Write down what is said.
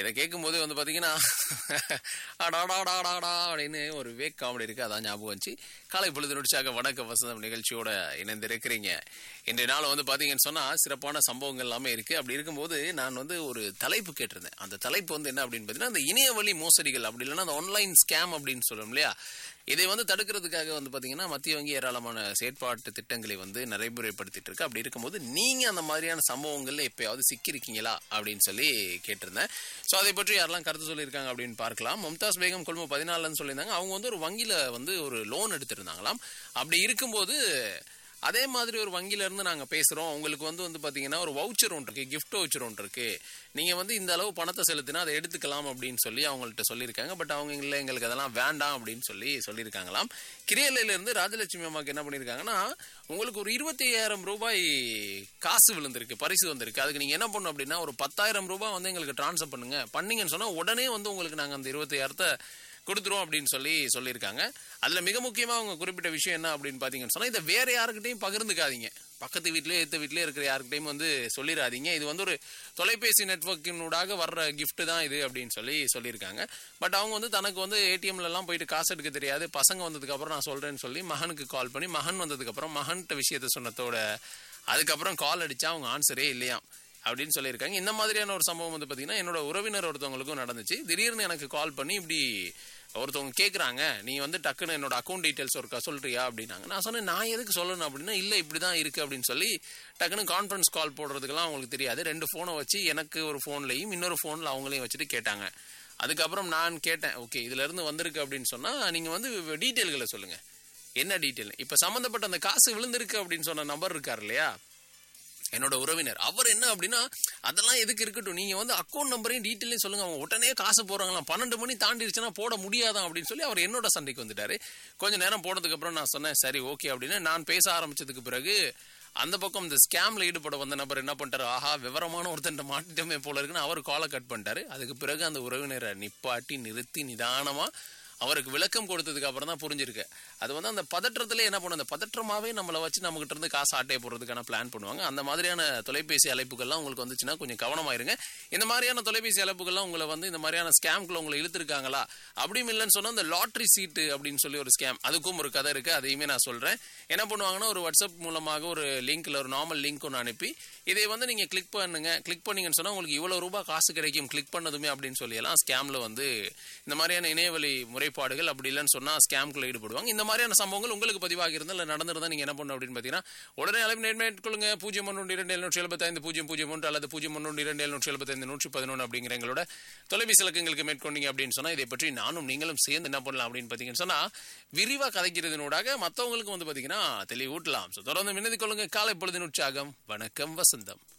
இதை கேட்கும் போது வந்து பாத்தீங்கன்னா அடாடாடாடாடா அப்படின்னு ஒரு வேக் காமெடி இருக்கு அதான் ஞாபகம் வந்துச்சு காலை பொழுது நொடிச்சாக வணக்க வசந்தம் நிகழ்ச்சியோட இணைந்திருக்கிறீங்க இன்றைய நாள் வந்து பாத்தீங்கன்னு சொன்னா சிறப்பான சம்பவங்கள் எல்லாமே இருக்கு அப்படி இருக்கும்போது நான் வந்து ஒரு தலைப்பு கேட்டிருந்தேன் அந்த தலைப்பு வந்து என்ன அப்படின்னு பாத்தீங்கன்னா அந்த இணைய வழி மோசடிகள் அப்படி இல்லைன்னா அந்த ஆன்லைன் ஸ்கேம் அப்படின்னு சொல்லுவோம் இல்லையா இதை வந்து தடுக்கிறதுக்காக வந்து பாத்தீங்கன்னா மத்திய வங்கி ஏராளமான செயற்பாட்டு திட்டங்களை வந்து நடைமுறைப்படுத்திட்டு இருக்கு அப்படி இருக்கும்போது நீங்க அந்த மாதிரியான சம்பவங்கள்ல எப்பயாவது சிக்கிருக்கீங்களா அப்படின்னு சொல்லி கேட்டிருந்தேன் ஸோ அதை பற்றி யாரெல்லாம் கருத்து சொல்லியிருக்காங்க அப்படின்னு பார்க்கலாம் மும்தாஸ் பேகம் கொள்மு பதினாலுன்னு சொல்லியிருந்தாங்க அவங்க வந்து ஒரு வங்கியில வந்து ஒரு லோன் எடுத்திருந்தாங்களாம் அப்படி இருக்கும்போது அதே மாதிரி ஒரு வங்கியில இருந்து நாங்க பேசுறோம் உங்களுக்கு வந்து வந்து பாத்தீங்கன்னா ஒரு வவுச்சர் ஒன்று இருக்கு கிஃப்ட் வவுச்சர் ஒன்று இருக்கு நீங்க வந்து இந்த அளவு பணத்தை செலுத்தினா அதை எடுத்துக்கலாம் அப்படின்னு சொல்லி அவங்கள்ட்ட சொல்லியிருக்காங்க பட் அவங்க இல்லை எங்களுக்கு அதெல்லாம் வேண்டாம் அப்படின்னு சொல்லி சொல்லியிருக்காங்களாம் கிரியலையில இருந்து ராஜலட்சுமி அம்மாக்கு என்ன பண்ணியிருக்காங்கன்னா உங்களுக்கு ஒரு இருபத்தி ஐயாயிரம் ரூபாய் காசு விழுந்திருக்கு பரிசு வந்திருக்கு அதுக்கு நீங்க என்ன பண்ணணும் அப்படின்னா ஒரு பத்தாயிரம் ரூபாய் வந்து எங்களுக்கு டிரான்ஸ்ஃபர் பண்ணுங்க பண்ணீங்கன்னு சொன்னா உடனே வந்து உங்களுக்கு நாங்க அந்த இருபத்தி ஐயாயிரத்தை கொடுத்துருவோம் அப்படின்னு சொல்லி சொல்லியிருக்காங்க அதுல மிக முக்கியமா அவங்க குறிப்பிட்ட விஷயம் என்ன அப்படின்னு பாத்தீங்கன்னு சொன்னா இதை வேற யாருக்கிட்டையும் பகிர்ந்துக்காதீங்க பக்கத்து வீட்லயே எத்த வீட்லயே இருக்கிற யாருக்கிட்டையும் வந்து சொல்லிடாதீங்க இது வந்து ஒரு தொலைபேசி நெட்ஒர்க்கினூடாக வர்ற gift தான் இது அப்படின்னு சொல்லி சொல்லியிருக்காங்க பட் அவங்க வந்து தனக்கு வந்து ஏடிஎம்ல எல்லாம் போயிட்டு காசு எடுக்க தெரியாது பசங்க வந்ததுக்கு அப்புறம் நான் சொல்றேன்னு சொல்லி மகனுக்கு கால் பண்ணி மகன் வந்ததுக்கு அப்புறம் மகன்கிட்ட விஷயத்த சொன்னதோட அதுக்கப்புறம் கால் அடிச்சா அவங்க ஆன்சரே இல்லையாம் அப்படின்னு சொல்லியிருக்காங்க இந்த மாதிரியான ஒரு சம்பவம் வந்து பார்த்தீங்கன்னா என்னோட உறவினர் ஒருத்தவங்களுக்கும் நடந்துச்சு திடீர்னு எனக்கு கால் பண்ணி இப்படி ஒருத்தவங்க கேட்குறாங்க நீ வந்து டக்குன்னு என்னோட அக்கௌண்ட் டீட்டெயில்ஸ் ஒருக்கா சொல்றியா அப்படின்னாங்க நான் சொன்னேன் நான் எதுக்கு சொல்லணும் அப்படின்னா இல்லை இப்படி தான் இருக்குது அப்படின்னு சொல்லி டக்குன்னு கான்ஃபரன்ஸ் கால் போடுறதுக்கெல்லாம் அவங்களுக்கு தெரியாது ரெண்டு ஃபோனை வச்சு எனக்கு ஒரு ஃபோன்லையும் இன்னொரு ஃபோனில் அவங்களையும் வச்சுட்டு கேட்டாங்க அதுக்கப்புறம் நான் கேட்டேன் ஓகே இதுல இருந்து வந்திருக்கு அப்படின்னு சொன்னா நீங்க வந்து டீட்டெயில்களை சொல்லுங்க என்ன டீட்டெயில் இப்ப சம்பந்தப்பட்ட அந்த காசு விழுந்திருக்கு அப்படின்னு சொன்ன நபர் இருக்கார் இல்லையா என்னோட உறவினர் அவர் என்ன அப்படின்னா அதெல்லாம் எதுக்கு இருக்கட்டும் நீங்க வந்து அக்கௌண்ட் நம்பரையும் டீட்டெயிலையும் சொல்லுங்க அவங்க உடனே காசு போறாங்களாம் பன்னெண்டு மணி தாண்டிடுச்சுன்னா போட முடியாதான் அப்படின்னு சொல்லி அவர் என்னோட சண்டைக்கு வந்துட்டாரு கொஞ்ச நேரம் போனதுக்கு அப்புறம் நான் சொன்னேன் சரி ஓகே அப்படின்னு நான் பேச ஆரம்பிச்சதுக்கு பிறகு அந்த பக்கம் இந்த ஸ்கேம்ல ஈடுபட வந்த நபர் என்ன பண்ணிட்டாரு ஆஹா விவரமான ஒருத்தன் மாட்டிட்டோமே போல இருக்குன்னு அவர் காலை கட் பண்ணிட்டாரு அதுக்கு பிறகு அந்த உறவினரை நிப்பாட்டி நிறுத்தி நிதானமா அவருக்கு விளக்கம் கொடுத்ததுக்கு அப்புறம் தான் புரிஞ்சிருக்கு அது வந்து அந்த பதற்றத்திலே என்ன பண்ணும் அந்த பதற்றமாவே நம்மளை வச்சு நம்மகிட்ட இருந்து காசு ஆட்டையை போடுறதுக்கான பிளான் பண்ணுவாங்க அந்த மாதிரியான தொலைபேசி அழைப்புகள்லாம் உங்களுக்கு வந்துச்சுன்னா கொஞ்சம் கவனமா இருங்க இந்த மாதிரியான தொலைபேசி அழைப்புகள்லாம் உங்களை வந்து இந்த மாதிரியான ஸ்கேம்குள்ள உங்களை இழுத்துருக்காங்களா அப்படியும் இல்லைன்னு சொன்னா இந்த லாட்ரி சீட்டு அப்படின்னு சொல்லி ஒரு ஸ்கேம் அதுக்கும் ஒரு கதை இருக்கு அதையுமே நான் சொல்றேன் என்ன பண்ணுவாங்கன்னா ஒரு வாட்ஸ்அப் மூலமாக ஒரு லிங்க்ல ஒரு நார்மல் லிங்க் ஒன்று அனுப்பி இதை வந்து நீங்க கிளிக் பண்ணுங்க கிளிக் பண்ணீங்கன்னு சொன்னா உங்களுக்கு இவ்வளவு ரூபாய் காசு கிடைக்கும் கிளிக் பண்ணதுமே அப்படின்னு சொல்லி எல்லாம் ஸ்கேம்ல வந்து இந்த மாதிரியான இணையவழி முறைப்பாடுகள் அப்படி இல்லைன்னு சொன்னா ஸ்கேம்குள்ள ஈடுபடுவாங்க இந்த மாதிரியான சம்பவங்கள் உங்களுக்கு பதிவாகி இருந்தால் இல்லை நடந்திருந்தா நீங்க என்ன பண்ணணும் அப்படின்னு பாத்தீங்கன்னா உடனே அளவு மேற்கொள்ளுங்க பூஜ்ஜியம் ஒன்று இரண்டு எழுநூற்றி எழுபத்தைந்து பூஜ்ஜியம் பூஜ்ஜியம் ஒன்று அல்லது பூஜ்ஜியம் ஒன்று இரண்டு எழுநூற்றி எழுபத்தைந்து நூற்றி பதினொன்று அப்படிங்கிற எங்களோட தொலைபேசி இலக்கங்களுக்கு மேற்கொண்டீங்க அப்படின்னு சொன்னா இதை பற்றி நானும் நீங்களும் சேர்ந்து என்ன பண்ணலாம் அப்படின்னு பாத்தீங்கன்னு சொன்னா விரிவா கதைக்கிறதுனூடாக மற்றவங்களுக்கும் வந்து பாத்தீங்கன்னா தெளிவூட்டலாம் ஸோ தொடர்ந்து மின்னதி கொள்ளுங்க காலை பொழுதின் உற்சாகம் வணக்கம் வசந்தம்